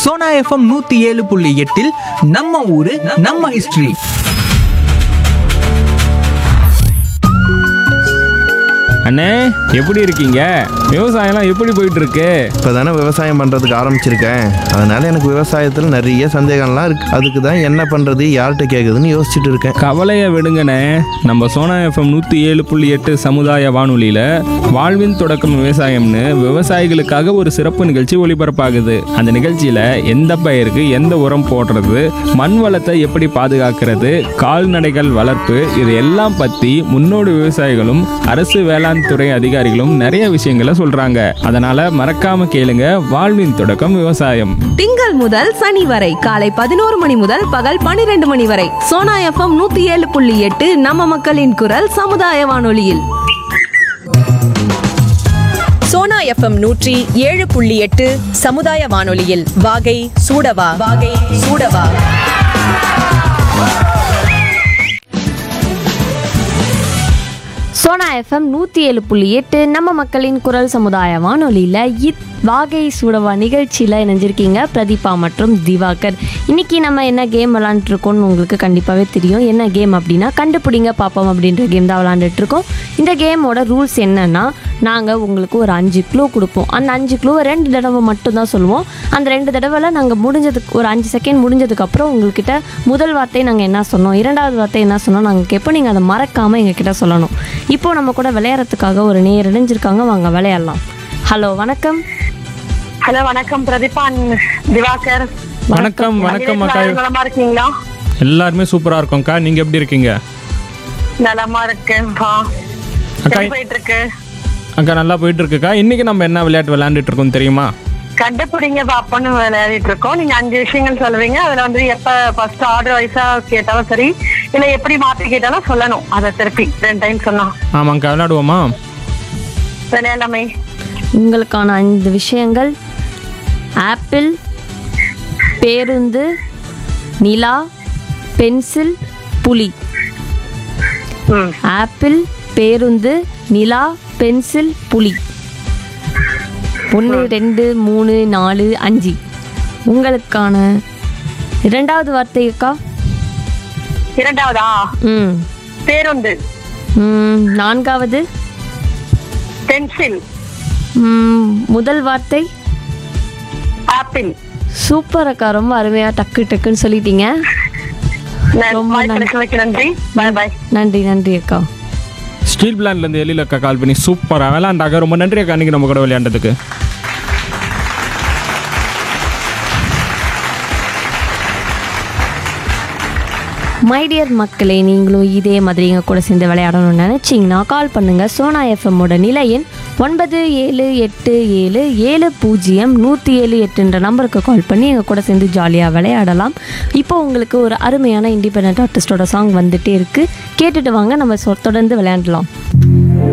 Sona FM நூத்தி ஏழு புள்ளி எட்டில் நம்ம ஊரு நம்ம ஹிஸ்டரி அண்ணே எப்படி இருக்கீங்க விவசாயம்லாம் எப்படி போயிட்டு இருக்கு இப்போ தானே விவசாயம் பண்ணுறதுக்கு ஆரம்பிச்சிருக்கேன் அதனால் எனக்கு விவசாயத்தில் நிறைய சந்தேகம்லாம் இருக்குது அதுக்கு தான் என்ன பண்ணுறது யார்கிட்ட கேட்குதுன்னு யோசிச்சுட்டு இருக்கேன் கவலையை விடுங்கண்ணே நம்ம சோனா எஃப்எம் நூற்றி ஏழு புள்ளி எட்டு சமுதாய வானொலியில் வாழ்வின் தொடக்கம் விவசாயம்னு விவசாயிகளுக்காக ஒரு சிறப்பு நிகழ்ச்சி ஒளிபரப்பாகுது அந்த நிகழ்ச்சியில் எந்த பயிருக்கு எந்த உரம் போடுறது மண் வளத்தை எப்படி பாதுகாக்கிறது கால்நடைகள் வளர்ப்பு இது எல்லாம் பற்றி முன்னோடி விவசாயிகளும் அரசு வேளாண் துறை அதிகாரிகளும் நிறைய விஷயங்களை சொல்கிறாங்க அதனால் மறக்காம கேளுங்க வாழ்வின் தொடக்கம் விவசாயம் திங்கள் முதல் சனி வரை காலை பதினோரு மணி முதல் பகல் பனிரெண்டு மணி வரை சோனா எஃப்எம் நூத்தி ஏழு புள்ளி எட்டு நம்ம மக்களின் குரல் சமுதாய வானொலியில் சோனா எஃப்எம் நூற்றி ஏழு புள்ளி எட்டு சமுதாய வானொலியில் வாகை சூடவா வாகை சூடவா சோனா எஃப்எம் நூற்றி ஏழு புள்ளி எட்டு நம்ம மக்களின் குரல் சமுதாய வானொலியில் இத் வாகை சூடவா நிகழ்ச்சியில் இணைஞ்சிருக்கீங்க பிரதீபா மற்றும் திவாகர் இன்னைக்கு நம்ம என்ன கேம் விளாண்டுருக்கோம்னு உங்களுக்கு கண்டிப்பாகவே தெரியும் என்ன கேம் அப்படின்னா கண்டுபிடிங்க பாப்போம் அப்படின்ற கேம் தான் விளாண்டுட்டு இருக்கோம் இந்த கேமோட ரூல்ஸ் என்னன்னா நாங்கள் உங்களுக்கு ஒரு அஞ்சு க்ளூ கொடுப்போம் அந்த அஞ்சு க்ளூவை ரெண்டு தடவை மட்டும்தான் சொல்லுவோம் அந்த ரெண்டு தடவைல நாங்கள் முடிஞ்சதுக்கு ஒரு அஞ்சு செகண்ட் முடிஞ்சதுக்கப்புறம் உங்கள்கிட்ட முதல் வார்த்தை நாங்கள் என்ன சொன்னோம் இரண்டாவது வார்த்தை என்ன சொன்னோம் நாங்கள் கேட்போம் நீங்கள் அதை மறக்காமல் எங்ககிட்ட சொல்லணும் இப்போ நம்ம கூட விளையாடுறதுக்காக ஒரு நேர் இணைஞ்சிருக்காங்க வாங்க விளையாடலாம் ஹலோ வணக்கம் ஹலோ வணக்கம் பிரதீபான் திவாகர் வணக்கம் வணக்கம் அக்கா எல்லாரும் நலமா இருக்கீங்களா எல்லாருமே சூப்பரா இருக்கோம்க்கா நீங்க எப்படி இருக்கீங்க நலமா இருக்கேன்ப்பா அக்கா எப்படி போயிட்டு இருக்கு அக்கா நல்லா போயிட்டு இருக்குக்கா இன்னைக்கு நம்ம என்ன விளையாட்டு விளையாண்டுட்டு இருக்கோம் தெரியுமா கண்டுபிடிங்க பாப்போன்னு விளையாடிட்டு இருக்கோம் நீங்க அஞ்சு விஷயங்கள் சொல்லுவீங்க அதுல வந்து எப்ப ஃபர்ஸ்ட் ஆர்டர் வைஸா கேட்டாலும் சரி இல்ல எப்படி மாத்தி கேட்டாலும் சொல்லணும் அதை திருப்பி ரெண்டு டைம் சொன்னா ஆமாங்க்கா விளையாடுவோமா விளையாடலாமே உங்களுக்கான ஐந்து விஷயங்கள் ஆப்பிள் பேருந்து நிலா பென்சில் புலி ம் ஆப்பிள் பேருந்து நிலா பென்சில் புலி ஒன்று ரெண்டு மூணு நாலு அஞ்சு உங்களுக்கான இரண்டாவது வார்த்தைக்கா இரண்டாவதா ம் பேருந்து ம், நான்காவது பென்சில் ம், முதல் வார்த்தை ஆப்பிள் சூப்பர் அக்கா ரொம்ப அருமையாக டக்கு டக்குன்னு சொல்லிட்டீங்க ரொம்ப நன்றி. கிடைச்சதுக்கு நன்றி பாய் பாய் நன்றி நன்றி அக்கா ஸ்டீல் பிளான்ல இருந்து எழில் அக்கா கால் பண்ணி சூப்பரா விளையாண்டாக்கா ரொம்ப நன்றி அக்கா இன்னைக்கு நம்ம கூட விளையாண்டதுக்கு மை டியர் மக்களே நீங்களும் இதே மாதிரி எங்கள் கூட சேர்ந்து விளையாடணும்னு நினச்சிங்கன்னா கால் பண்ணுங்கள் சோனா எஃப்எம்மோட நிலையின் ஒன்பது ஏழு எட்டு ஏழு ஏழு பூஜ்ஜியம் நூற்றி ஏழு எட்டுன்ற நம்பருக்கு கால் பண்ணி எங்கள் கூட சேர்ந்து ஜாலியாக விளையாடலாம் இப்போ உங்களுக்கு ஒரு அருமையான இண்டிபெண்ட் ஆர்டிஸ்டோட சாங் வந்துட்டே இருக்குது கேட்டுட்டு வாங்க நம்ம சொ- தொடர்ந்து விளையாடலாம்